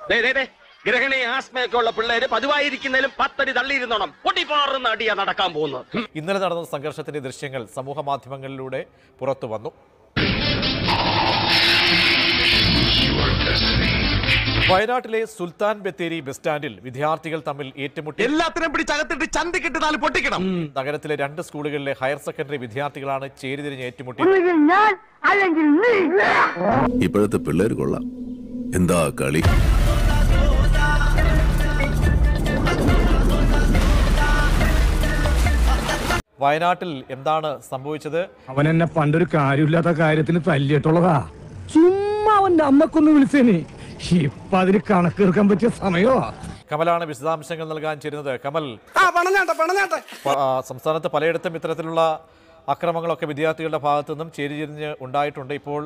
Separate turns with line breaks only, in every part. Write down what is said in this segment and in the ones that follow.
ദേ, ദേ, ദേ, ഗ്രഹണി ആസ്മയൊക്കെ ഉള്ള പിള്ളേര് പതിവായിരിക്കുന്നതിലും പത്തടി തള്ളിയിരുന്നോണം പൊട്ടിപ്പാറുന്ന അടിയാ നടക്കാൻ പോകുന്നത്
ഇന്നലെ നടന്ന സംഘർഷത്തിന്റെ ദൃശ്യങ്ങൾ സമൂഹ മാധ്യമങ്ങളിലൂടെ പുറത്തു വന്നു വയനാട്ടിലെ സുൽത്താൻ ബത്തേരി ബസ് സ്റ്റാൻഡിൽ വിദ്യാർത്ഥികൾ തമ്മിൽ ഏറ്റുമുട്ടി
എല്ലാത്തിനും പിടിച്ചകത്തിട്ട് ചന്തിക്കിട്ട് നാല് പൊട്ടിക്കണം
നഗരത്തിലെ രണ്ട് സ്കൂളുകളിലെ ഹയർ സെക്കൻഡറി വിദ്യാർത്ഥികളാണ് ചേരിതിരിഞ്ഞ് ഏറ്റുമുട്ടി
ഒന്നുകിൽ ഞാൻ അല്ലെങ്കിൽ നീ
ഇപ്പോഴത്തെ പിള്ളേർ കൊള്ളാം എന്താ കളി
വയനാട്ടിൽ എന്താണ് സംഭവിച്ചത്
അവൻ എന്നെ പണ്ടൊരു കാര്യമില്ലാത്ത കാര്യത്തിന് തല്ലിയിട്ടുള്ളതാ ചുമ്മാ അവന്റെ അമ്മക്കൊന്ന് വിളിച്ചേനെ ഇപ്പൊ അതിന് കണക്കെടുക്കാൻ പറ്റിയ സമയോ
കമലാണ് വിശദാംശങ്ങൾ നൽകാൻ ചേരുന്നത് കമൽ പ- ആ, സംസ്ഥാനത്ത് പലയിടത്തും ഇത്തരത്തിലുള്ള അക്രമങ്ങളൊക്കെ വിദ്യാർത്ഥികളുടെ ഭാഗത്തു നിന്നും ചേരിതിരിഞ്ഞ് ഉണ്ടായിട്ടുണ്ട് ഇപ്പോൾ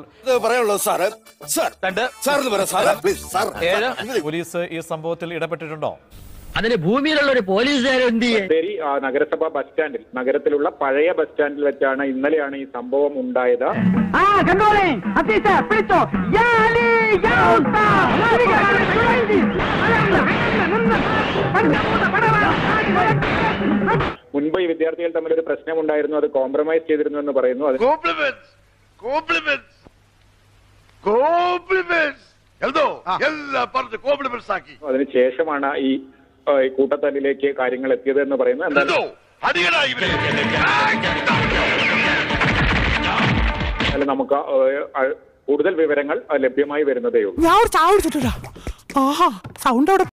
പോലീസ് ഈ സംഭവത്തിൽ ഇടപെട്ടിട്ടുണ്ടോ
അതിന് ഭൂമിയിലുള്ള ഒരു പോലീസുകാരൻ എന്ത് ചെയ്യേ
ബത്തേരി ആ, നഗരസഭ ബസ് സ്റ്റാൻഡിൽ നഗരത്തിലുള്ള പഴയ ബസ് സ്റ്റാൻഡിൽ വെച്ചാണ് ഇന്നലെയാണ് ഈ സംഭവം ഉണ്ടായത്
ആ കണ്ടോളെ അത്തീസ പിടിച്ചോ യാ അലി, യാ ഉസ്താദ്. ഇരിക്കണം, ചുഴലി.
മുൻപ് ഈ വിദ്യാർത്ഥികൾ തമ്മിൽ ഒരു പ്രശ്നം ഉണ്ടായിരുന്നു അത് കോംപ്രമൈസ് ചെയ്തിരുന്നു എന്ന് പറയുന്നു അത്
കോംപ്ലിമെന്റ്സ് കോംപ്ലിമെന്റ്സ് കോംപ്ലിമെന്റ്സ് എന്തോ എല്ലാം പറഞ്ഞ് കോംപ്ലിമെന്റ്സ് ആക്കി
അതിന് ശേഷമാണ് ഈ ആ, ഈ കൂട്ടത്തല്ലിലേക്ക് കാര്യങ്ങൾ എത്തിയത് എന്ന് പറയുന്നു
എന്തോ
എന്തായാലും
അടികളായി ഇവരെ
അതിൽ നമുക്ക് ആ, ആ, കൂടുതൽ വിവരങ്ങൾ ആ, ലഭ്യമായി വരുന്നതേ ഉള്ളൂ
ഞാൻ ഒരു ചായ കുടിച്ചിട്ടില്ല ആഹാ സൗണ്ട് അവിടെ